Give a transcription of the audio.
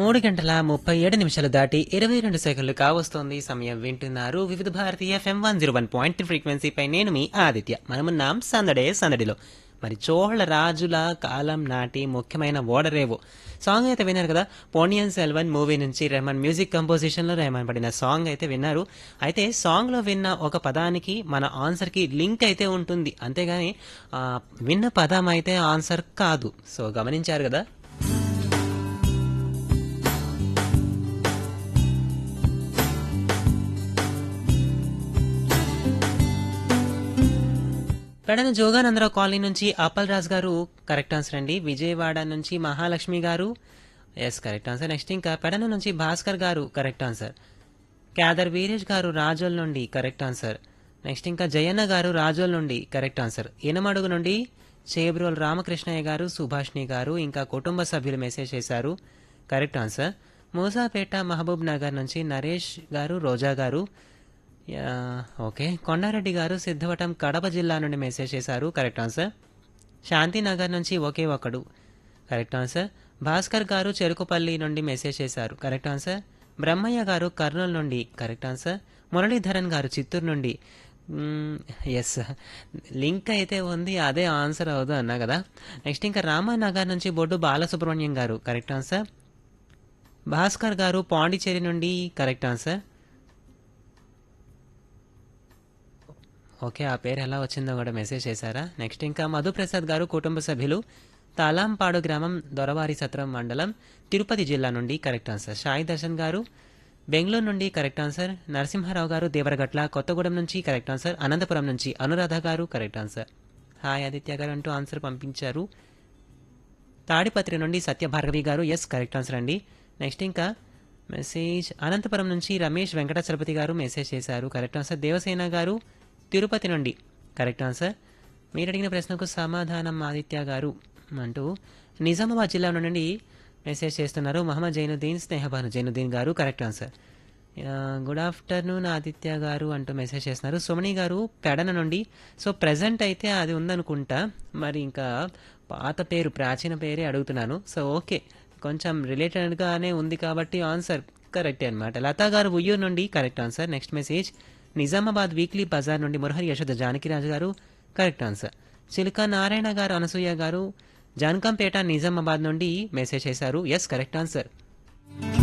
మూడు గంటల ముప్పై ఏడు నిమిషాలు దాటి ఇరవై రెండు సెకండ్లు కావస్తోంది సమయం వింటున్నారు Vividha Bharatiya FM one zero one point ఫ్రీక్వెన్సీపై నేను మీ ఆదిత్య మనమున్నాం సందడే సందడిలో మరి చోళ రాజుల కాలం నాటి ముఖ్యమైన ఓడరేవు సాంగ్ అయితే విన్నారు కదా పోనియన్ సెల్వన్ మూవీ నుంచి రెహమాన్ మ్యూజిక్ కంపోజిషన్లో రెహమాన్ పడిన సాంగ్ అయితే విన్నారు అయితే సాంగ్లో విన్న ఒక పదానికి మన ఆన్సర్కి లింక్ అయితే ఉంటుంది అంతేగాని ఆ, విన్న పదం అయితే ఆన్సర్ కాదు సో గమనించారు కదా పెడన జోగానందరావు కాలనీ నుంచి అప్పల్ రాజ్ గారు కరెక్ట్ ఆన్సర్ అండి విజయవాడ నుంచి మహాలక్ష్మి గారు ఎస్ కరెక్ట్ ఆన్సర్ నెక్స్ట్ ఇంకా పెడన నుంచి భాస్కర్ గారు కరెక్ట్ ఆన్సర్ క్యాదర్ వీరేష్ గారు రాజోల్ నుండి కరెక్ట్ ఆన్సర్ నెక్స్ట్ ఇంకా జయన్న గారు రాజోల్ నుండి కరెక్ట్ ఆన్సర్ ఈనమడుగు నుండి చేబ్రోల్ రామకృష్ణయ్య గారు సుభాష్ని గారు ఇంకా కుటుంబ సభ్యులు మెసేజ్ చేశారు కరెక్ట్ ఆన్సర్ మూసాపేట మహబూబ్ నగర్ నుంచి నరేష్ గారు రోజా గారు యా, ఓకే కొండారెడ్డి గారు సిద్ధవటం కడప జిల్లా నుండి మెసేజ్ చేశారు కరెక్ట్ ఆన్సర్ శాంతినగర్ నుంచి ఒకే ఒకడు కరెక్ట్ ఆన్సర్ భాస్కర్ గారు చెరుకుపల్లి నుండి మెసేజ్ చేశారు కరెక్ట్ ఆన్సర్ బ్రహ్మయ్య గారు కర్నూలు నుండి కరెక్ట్ ఆన్సర్ మురళీధరన్ గారు చిత్తూరు నుండి ఎస్ లింక్ అయితే ఉంది అదే ఆన్సర్ అవదు అన్నా కదా నెక్స్ట్ ఇంకా రామానగర్ నుంచి బొడ్డు బాలసుబ్రహ్మణ్యం గారు కరెక్ట్ ఆన్సర్ భాస్కర్ గారు పాండిచేరి నుండి కరెక్ట్ ఆన్సర్ ఓకే ఆ పేరు ఎలా వచ్చిందో కూడా మెసేజ్ చేశారా నెక్స్ట్ ఇంకా మధుప్రసాద్ గారు కుటుంబ సభ్యులు తాలాంపాడు గ్రామం దొరవారి సత్రం మండలం తిరుపతి జిల్లా నుండి కరెక్ట్ ఆన్సర్ సాయి దర్శన్ గారు బెంగళూరు నుండి కరెక్ట్ ఆన్సర్ నరసింహారావు గారు దేవరగట్ల కొత్తగూడెం నుంచి కరెక్ట్ ఆన్సర్ అనంతపురం నుంచి అనురాధ గారు correct answer hi Aditya garu అంటూ ఆన్సర్ పంపించారు తాడిపత్రి నుండి Satyabhargavi garu yes correct answer అండి నెక్స్ట్ ఇంకా మెసేజ్ అనంతపురం నుంచి రమేష్ వెంకటాచలపతి గారు మెసేజ్ చేశారు కరెక్ట్ ఆన్సర్ దేవసేన గారు తిరుపతి నుండి కరెక్ట్ ఆన్సర్ మీరు అడిగిన ప్రశ్నకు సమాధానం ఆదిత్య గారు అంటూ నిజామాబాద్ జిల్లా నుండి మెసేజ్ చేస్తున్నారు Mohammed Zainuddin Snehabanu Zainuddin garu correct answer good afternoon Aditya garu అంటూ మెసేజ్ చేస్తున్నారు సుమణి గారు పెడన నుండి సో ప్రజెంట్ అయితే అది ఉందనుకుంటా మరి ఇంకా పాత పేరు ప్రాచీన పేరే అడుగుతున్నాను సో ఓకే కొంచెం రిలేటెడ్గానే ఉంది కాబట్టి ఆన్సర్ కరెక్టే అనమాట లతా గారు ఉయ్యూరు నుండి correct answer next message Nizamabad weekly bazaar నుండి మురహరి యశోద జానకిరాజు గారు కరెక్ట్ ఆన్సర్ చిలుక నారాయణ గారు అనసూయ గారు జానకంపేట నిజామాబాద్ నుండి మెసేజ్ చేశారు ఎస్ కరెక్ట్ ఆన్సర్